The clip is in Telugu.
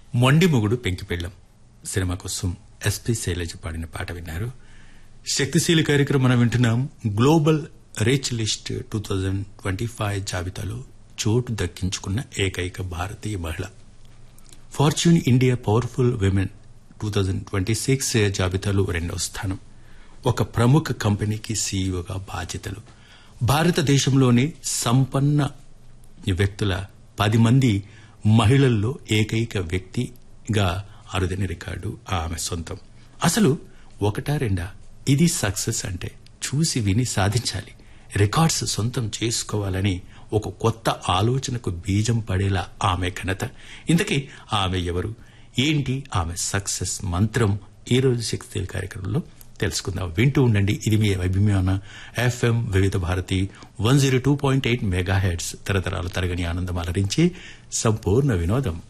మొండి మొగుడు పెంకిపెళ్ళం సినిమా కోసం ఎస్పి శైలజ పాడిన పాట విన్నారు శక్తిశీలి కార్యక్రమం మనం వింటున్నాం global rich list two thousand twenty five జాబితాలో చోటు దక్కించుకున్న ఏకైక భారతీయ మహిళ Fortune India powerful women two thousand twenty six జాబితాలో రెండవ స్థానం ఒక ప్రముఖ కంపెనీకి సీఈఓగా బాధ్యతలు భారతదేశంలోని సంపన్న వ్యక్తుల పది మంది మహిళల్లో ఏకైక వ్యక్తిగా అరుదైన రికార్డు ఆమె సొంతం అసలు ఒకటా రెండా ఇది సక్సెస్ అంటే చూసి విని సాధించాలి రికార్డ్స్ సొంతం చేసుకోవాలని ఒక కొత్త ఆలోచనకు బీజం పడేలా ఆమె ఘనత ఇంతకీ ఆమె ఎవరు ఏంటి ఆమె సక్సెస్ మంత్రం ఈ రోజు శక్తి కార్యక్రమంలో తెలుసుకుందాం వింటూ ఉండండి ఇది మీ అభిమాన FM Vividh Bharati one zero two point eight mega heads తరతరాల తరగని ఆనందం అలరించి సంపూర్ణ వినోదం